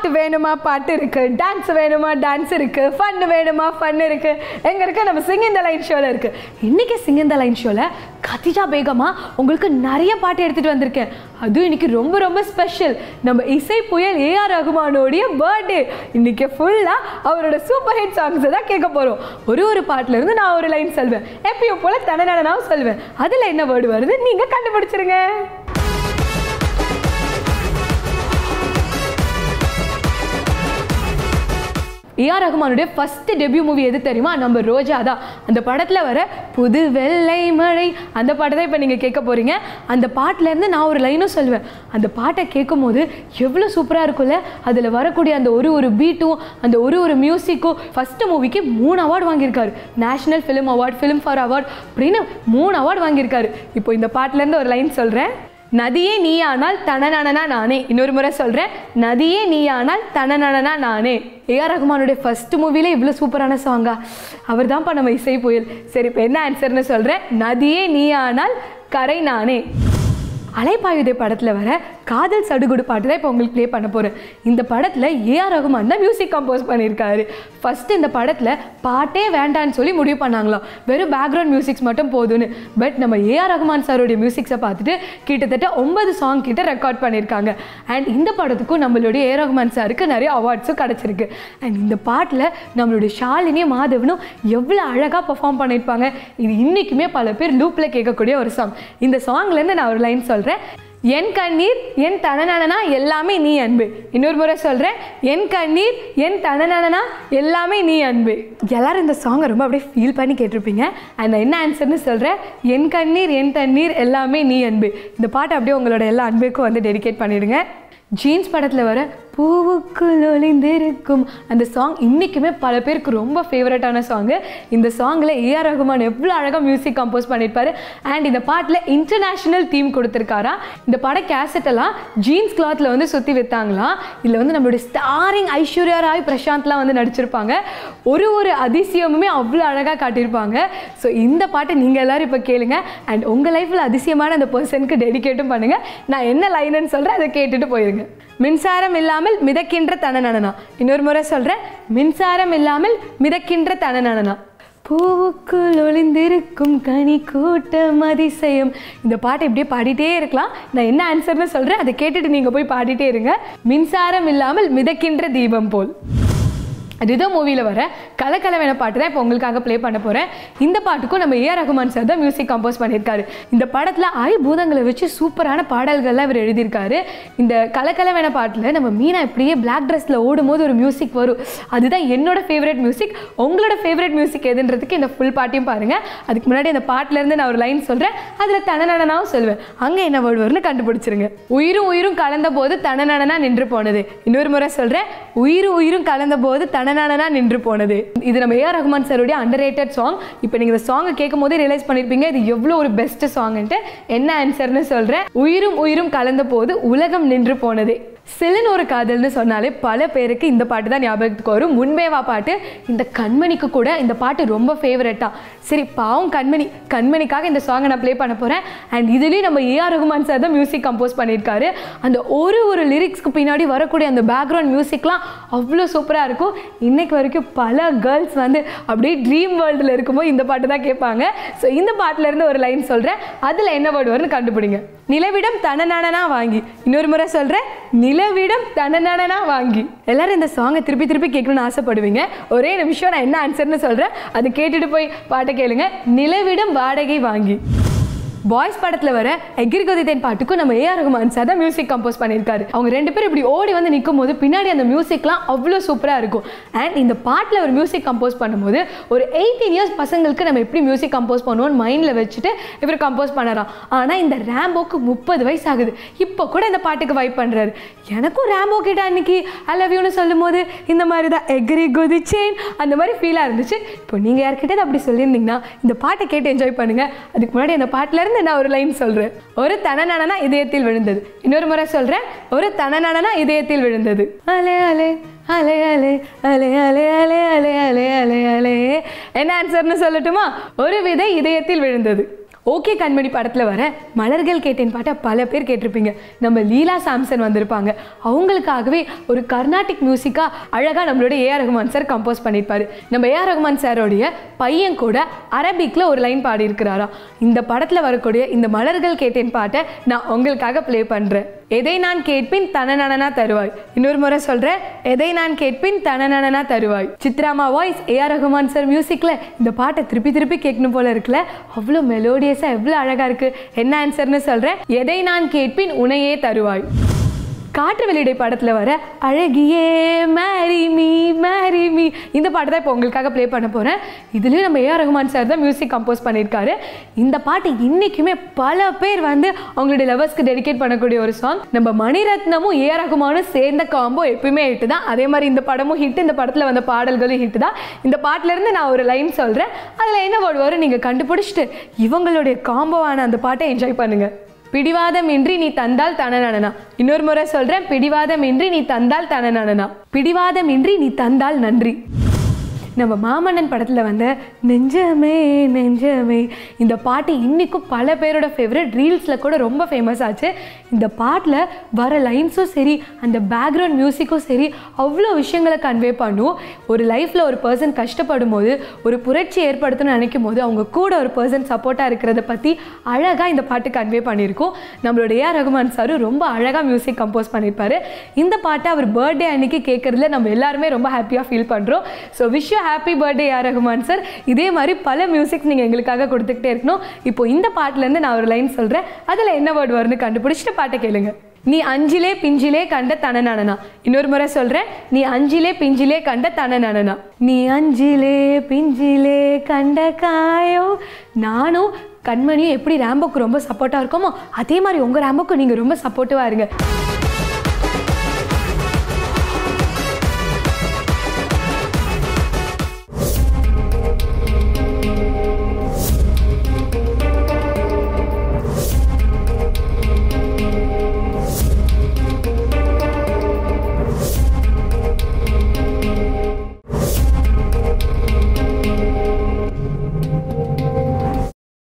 பாட்டு வேணுமா பாட்டு இருக்கு டான்ஸ் வேணுமா டான்ஸ் இருக்கு ஃபன் வேணுமா ஃபன் இருக்கு எங்க இருக்கு நம்ம சிங் இந்த லைன் ஷோல இருக்கு இன்னைக்கு சிங் இந்த லைன் ஷோல கதிஜா பேகமா உங்களுக்கு நிறைய பாட்டு எடுத்துட்டு வந்திருக்கேன் அதுவும் இன்னைக்கு ரொம்ப ரொம்ப ஸ்பெஷல் நம்ம இசை புயல் ஏஆர் ரகுமானோடைய பர்த்டே இன்னைக்கு ஃபுல்லா அவரோட சூப்பர் ஹிட் சாங்ஸ் தான் கேட்க போறோம் ஒரு ஒரு பாட்டுல இருந்து நான் ஒரு லைன் சொல்வேன் எப்பயும் போல தனநடனாவும் சொல்வேன் அதுல என்ன வேர்டு வருது நீங்க கண்டுபிடிச்சிருங்க ஏஆர் ரகுமானுடைய ஃபர்ஸ்ட் டெபியூ மூவி எது தெரியுமா நம்ம ரோஜா தான் அந்த படத்தில் வர புது வெள்ளை மழை அந்த பாட்டை தான் இப்போ நீங்கள் கேட்க போகிறீங்க அந்த பாட்டிலேருந்து நான் ஒரு லைனும் சொல்லுவேன் அந்த பாட்டை கேட்கும் போது எவ்வளோ சூப்பராக இருக்கும்ல அதில் வரக்கூடிய அந்த ஒரு ஒரு பீட்டும் அந்த ஒரு ஒரு மியூசிக்கும் ஃபர்ஸ்ட் மூவிக்கு மூணு அவார்டு வாங்கியிருக்காரு national film award film for award அப்படின்னு மூணு அவார்டு வாங்கியிருக்காரு இப்போ இந்த பாட்டிலேருந்து ஒரு லைன் சொல்கிறேன் நதியே நீயானால் தனநனனா நானே இன்னொரு முறை சொல்கிறேன் நதியே நீயானால் தனநனனா நானே ஏஆர் ரகுமானுடைய ஃபர்ஸ்ட் மூவில இவ்வளோ சூப்பரான சாங்கா அவர் தான்ப்பா நம்ம இசை புயல் சரி இப்போ என்ன ஆன்சர்னு சொல்கிறேன் நதியே நீயானால் கரை நானே அலைப்பாயுதே படத்தில் வர காதல் சடுகுடு பாட்டு தான் இப்போ உங்களுக்கு ப்ளே பண்ண போகிறேன் இந்த படத்தில் ஏஆர் ரகுமான் தான் மியூசிக் கம்போஸ் பண்ணியிருக்காரு ஃபஸ்ட்டு இந்த படத்தில் பாட்டே வேண்டான்னு சொல்லி முடிவு பண்ணாங்களாம் வெறும் பேக்ரவுண்ட் மியூசிக்ஸ் மட்டும் போதும்னு பட் நம்ம ஏஆர் ரகுமான் சாரோடைய மியூசிக்ஸை பார்த்துட்டு கிட்டத்தட்ட ஒன்பது சாங் கிட்ட ரெக்கார்ட் பண்ணியிருக்காங்க அண்ட் இந்த படத்துக்கும் நம்மளுடைய ஏஆர் ரகுமான் சாருக்கு நிறைய அவார்ட்ஸும் கிடச்சிருக்கு அண்ட் இந்த பாட்டில் நம்மளுடைய ஷாலினியும் மாதவனும் எவ்வளோ அழகாக பெர்ஃபார்ம் பண்ணியிருப்பாங்க இது இன்றைக்குமே பல பேர் லூப்பில் கேட்கக்கூடிய ஒரு சாங் இந்த சாங்லேருந்து நான் ஒரு லைன் சொல்கிறேன் என் கண்ணீர் என் தனநனனா எல்லாமே நீ அன்பு இன்னொரு முறை சொல்கிறேன் என் கண்ணீர் என் தனநனனா எல்லாமே நீ அன்பு எல்லாரும் இந்த சாங்கை ரொம்ப அப்படியே ஃபீல் பண்ணி கேட்டிருப்பீங்க அண்ட் நான் என்ன ஆன்சர்னு சொல்கிறேன் என் கண்ணீர் என் தண்ணீர் எல்லாமே நீ அன்பு இந்த பாட்டை அப்படியே உங்களோட எல்லா அன்புக்கும் வந்து டெடிகேட் பண்ணிடுங்க ஜீன்ஸ் படத்தில் வர பூவுக்குள் ஒளிந்திருக்கும் அந்த சாங் இன்றைக்குமே பல பேருக்கு ரொம்ப ஃபேவரட்டான சாங்கு இந்த சாங்கில் ஏஆர் ரகுமான் எவ்வளோ அழகாக மியூசிக் கம்போஸ் பண்ணியிருப்பாரு அண்ட் இந்த பாட்டில் இன்டர்நேஷ்னல் தீம் கொடுத்துருக்காரா இந்த பட கேசட்டெல்லாம் ஜீன்ஸ் கிளாத்தில் வந்து சுற்றி விற்றாங்களாம் இதில் வந்து நம்மளுடைய ஸ்டாரிங் ஐஸ்வர்யா ராய் பிரசாந்த்லாம் வந்து நடிச்சிருப்பாங்க ஒரு ஒரு அதிசயமுமே அவ்வளோ அழகாக காட்டியிருப்பாங்க ஸோ இந்த பாட்டை நீங்கள் எல்லாரும் இப்போ கேளுங்க அண்ட் உங்கள் லைஃப்பில் அதிசயமான அந்த பர்சனுக்கு டெடிகேட்டும் பண்ணுங்கள் நான் என்ன லைனுன்னு சொல்கிறேன் அதை கேட்டுட்டு போயிருங்க மின்சாரம் இல்லாமல் மிதக்கின்ற தனநடனா இன்னொரு முறை சொல்கிறேன் மின்சாரம் இல்லாமல் மிதக்கின்ற தனநடனா பூவுக்குள் ஒளிந்திருக்கும் கனி கூட்டம் அதிசயம் இந்த பாட்டை இப்படியே பாடிட்டே இருக்கலாம் நான் என்ன ஆன்சர்னு சொல்கிறேன் அதை கேட்டுட்டு நீங்கள் போய் பாடிட்டே இருங்க மின்சாரம் இல்லாமல் மிதக்கின்ற தீபம் போல் ரிதம் மூவியில் வர கலக்கலவன பாட்டு தான் இப்போ உங்களுக்காக ப்ளே பண்ண போகிறேன் இந்த பாட்டுக்கும் நம்ம ஏஆர் ரகுமான் சார் தான் மியூசிக் கம்போஸ் பண்ணியிருக்காரு இந்த படத்தில் ஐ பூதங்களை வச்சு சூப்பரான பாடல்கள்லாம் இவர் எழுதியிருக்காரு இந்த கலக்கலவன பாட்டில் நம்ம மீனா இப்படியே பிளாக் ட்ரெஸ்ஸில் ஓடும்போது ஒரு மியூசிக் வரும் அதுதான் என்னோட ஃபேவரட் மியூசிக் உங்களோட ஃபேவரட் மியூசிக் எதுன்றதுக்கு இந்த ஃபுல் பாட்டையும் பாருங்கள் அதுக்கு முன்னாடி அந்த பாட்டிலேருந்து நான் ஒரு லைன் சொல்கிறேன் அதில் தனநடனாவும் சொல்லுவேன் அங்கே என்ன வேர்டு வரும்னு கண்டுபிடிச்சிருங்க உயிரும் உயிரும் கலந்த போது தனநடனா நின்று போனது இன்னொரு முறை சொல்கிறேன் உயிரும் உயிரும் கலந்த போது தனநடனா நின்று போனது இது நம்ம ஏஆர் ரஹ்மான் சாருடைய அண்டர் ரேட்டட் சாங் இப்போ நீங்கள் இந்த சாங்கை கேட்கும் போதே ரியலைஸ் பண்ணியிருப்பீங்க இது எவ்வளோ ஒரு பெஸ்ட் சாங்ன்ட்டு என்ன ஆன்சர்னு சொல்கிறேன் உயிரும் உயிரும் கலந்த போது உலகம் நின்று போனது சிலன் ஒரு காதல்னு சொன்னாலே பல பேருக்கு இந்த பாட்டு தான் ஞாபகத்துக்கு வரும் முன்பேவா பாட்டு இந்த கண்மணிக்கு கூட இந்த பாட்டு ரொம்ப ஃபேவரட்டா சரி பாவம் கண்மணி கண்மணிக்காக இந்த சாங்கை நான் ப்ளே பண்ண போகிறேன் அண்ட் இதுலேயும் நம்ம ஏஆர் ரகுமான் சார் தான் மியூசிக் கம்போஸ் பண்ணியிருக்காரு அந்த ஒரு ஒரு லிரிக்ஸ்க்கு பின்னாடி வரக்கூடிய அந்த பேக்ரவுண்ட் மியூசிக்லாம் அவ்வளோ சூப்பராக இருக்கும் இன்னைக்கு வரைக்கும் பல கேர்ள்ஸ் வந்து அப்படியே ட்ரீம் வேர்ல்டில் இருக்கும்போது இந்த பாட்டு தான் கேட்பாங்க ஸோ இந்த பாட்டிலேருந்து ஒரு லைன் சொல்கிறேன் அதில் என்ன வேர்டு வரும்னு கண்டுபிடிங்க நிலவிடம் தனநடனா வாங்கி இன்னொரு முறை சொல்கிறேன் நிலவிடம் தனநடனா வாங்கி எல்லாரும் இந்த சாங்கை திருப்பி திருப்பி கேட்கணும்னு ஆசைப்படுவீங்க ஒரே நிமிஷம் நான் என்ன ஆன்சர்னு சொல்கிறேன் அது கேட்டுட்டு போய் பாட்டை கேளுங்க நிலவிடம் வாடகை வாங்கி பாய்ஸ் படத்தில் வர எகிரி கொதித்தேன் பாட்டுக்கும் நம்ம ஏஆர் ரகுமான் சார் தான் மியூசிக் கம்போஸ் பண்ணியிருக்காரு அவங்க ரெண்டு பேரும் இப்படி ஓடி வந்து நிற்கும் போது பின்னாடி அந்த மியூசிக்லாம் அவ்வளோ சூப்பராக இருக்கும் அண்ட் இந்த பாட்டில் ஒரு மியூசிக் கம்போஸ் பண்ணும்போது ஒரு எயிட்டீன் இயர்ஸ் பசங்களுக்கு நம்ம எப்படி மியூசிக் கம்போஸ் பண்ணுவோம்னு மைண்டில் வச்சுட்டு இவர் கம்போஸ் பண்ணறான் ஆனால் இந்த ரேம்போக்கு முப்பது வயசு ஆகுது இப்போ கூட இந்த பாட்டுக்கு வைப் பண்ணுறாரு எனக்கும் ரேம்போ கிட்ட அன்னைக்கு ஐ லவ் யூன்னு சொல்லும் போது இந்த மாதிரி தான் எக்ரி குதிச்சேன் அந்த மாதிரி ஃபீலாக இருந்துச்சு இப்போ நீங்கள் யார்கிட்ட அப்படி சொல்லியிருந்தீங்கன்னா இந்த பாட்டை கேட்டு என்ஜாய் பண்ணுங்க அதுக்கு முன்னாடி அந்த பாட்டிலேருந்து நான் ஒரு லைன் சொல்கிறேன் ஒரு தனநடனா இதயத்தில் விழுந்தது இன்னொரு முறை சொல்கிறேன் ஒரு தனநடனா இதயத்தில் விழுந்தது அலே அலே அலே அலே அலே அலே அலே அலே அலே அலே அலே என்ன ஆன்சர்னு சொல்லட்டுமா ஒரு விதை இதயத்தில் விழுந்தது ஓகே கண்மணி படத்தில் வர மலர்கள் கேட்டேன் பாட்டை பல பேர் கேட்டிருப்பீங்க நம்ம லீலா சாம்சன் வந்திருப்பாங்க அவங்களுக்காகவே ஒரு கர்நாடிக் மியூசிக்காக அழகாக நம்மளோட ஏஆர் ரகுமான் சார் கம்போஸ் பண்ணியிருப்பாரு நம்ம ஏஆர் ரகுமான் சாரோடைய பையன் கூட அரபிக்கில் ஒரு லைன் பாடியிருக்கிறாரா இந்த படத்தில் வரக்கூடிய இந்த மலர்கள் கேட்டேன் பாட்டை நான் உங்களுக்காக ப்ளே பண்ணுறேன் எதை நான் கேட்பின் தனநனனா தருவாய் இன்னொரு முறை சொல்கிறேன் எதை நான் கேட்பின் தனநனனா தருவாய் சித்ராமா வாய்ஸ் ஏஆர் ரகுமான் சார் மியூசிக்கில் இந்த பாட்டை திருப்பி திருப்பி கேட்கணும் போல இருக்குல்ல அவ்வளோ மெலோடியஸாக எவ்வளோ அழகாக இருக்குது என்ன ஆன்சர்னு சொல்கிறேன் எதை நான் கேட்பின் உனையே தருவாய் காற்று வெளியிடை படத்தில் வர அழகியே மேரி மீ மேரி மீ இந்த பாட்டு தான் இப்போ உங்களுக்காக ப்ளே பண்ண போகிறேன் இதுலேயும் நம்ம ஏஆர் ரகுமான் சார் தான் மியூசிக் கம்போஸ் பண்ணியிருக்காரு இந்த பாட்டு இன்றைக்குமே பல பேர் வந்து அவங்களுடைய லவர்ஸ்க்கு டெடிகேட் பண்ணக்கூடிய ஒரு சாங் நம்ம மணிரத்னமும் ஏஆர் ரகுமானும் சேர்ந்த காம்போ எப்பயுமே ஹிட் தான் அதே மாதிரி இந்த படமும் ஹிட் இந்த படத்தில் வந்த பாடல்களும் ஹிட் தான் இந்த பாட்டிலேருந்து நான் ஒரு லைன் சொல்கிறேன் அதில் என்ன வேர்டு வரும் நீங்கள் கண்டுபிடிச்சிட்டு இவங்களுடைய காம்போவான அந்த பாட்டை என்ஜாய் பண்ணுங்கள் பிடிவாதமின்றி நீ தந்தால் தனநடனா இன்னொரு முறை சொல்றேன் பிடிவாதமின்றி நீ தந்தால் தனநடனா பிடிவாதமின்றி நீ தந்தால் நன்றி நம்ம மாமன்னன் படத்தில் வந்த நெஞ்சமே நெஞ்சமே இந்த பாட்டு இன்றைக்கும் பல பேரோட ஃபேவரட் ரீல்ஸில் கூட ரொம்ப ஃபேமஸ் ஆச்சு இந்த பாட்டில் வர லைன்ஸும் சரி அந்த பேக்ரவுண்ட் மியூசிக்கும் சரி அவ்வளோ விஷயங்களை கன்வே பண்ணும் ஒரு லைஃப்பில் ஒரு பர்சன் கஷ்டப்படும் போது ஒரு புரட்சி ஏற்படுத்தணும்னு நினைக்கும் போது அவங்க கூட ஒரு பர்சன் சப்போர்ட்டாக இருக்கிறத பற்றி அழகாக இந்த பாட்டு கன்வே பண்ணியிருக்கோம் நம்மளோட ஏஆர் ரகுமான் சார் ரொம்ப அழகாக மியூசிக் கம்போஸ் பண்ணியிருப்பாரு இந்த பாட்டை அவர் பர்த்டே அன்னைக்கு கேட்குறதுல நம்ம எல்லாருமே ரொம்ப ஹாப்பியாக ஃபீல் பண்ணுறோம் so wish you happy birthday A R Rahman sir இதே மாதிரி பல மியூசிக்ஸ் நீங்கள் எங்களுக்காக கொடுத்துக்கிட்டே இருக்கணும் இப்போ இந்த பாட்டிலேருந்து நான் ஒரு லைன் சொல்கிறேன் அதில் என்ன வேர்டு வரும்னு கண்டுபிடிச்சிட்டு பாட்டை கேளுங்க நீ அஞ்சிலே பிஞ்சிலே கண்ட தனநனனா இன்னொரு முறை சொல்கிறேன் நீ அஞ்சிலே பிஞ்சிலே கண்ட தனநனனா நீ அஞ்சிலே பிஞ்சிலே கண்ட காயம் நானும் கண்மணியும் எப்படி ரேம்போக்கு ரொம்ப சப்போர்ட்டாக இருக்கோமோ அதே மாதிரி உங்கள் ரேம்போக்கு நீங்கள் ரொம்ப சப்போர்ட்டிவாக இருங்க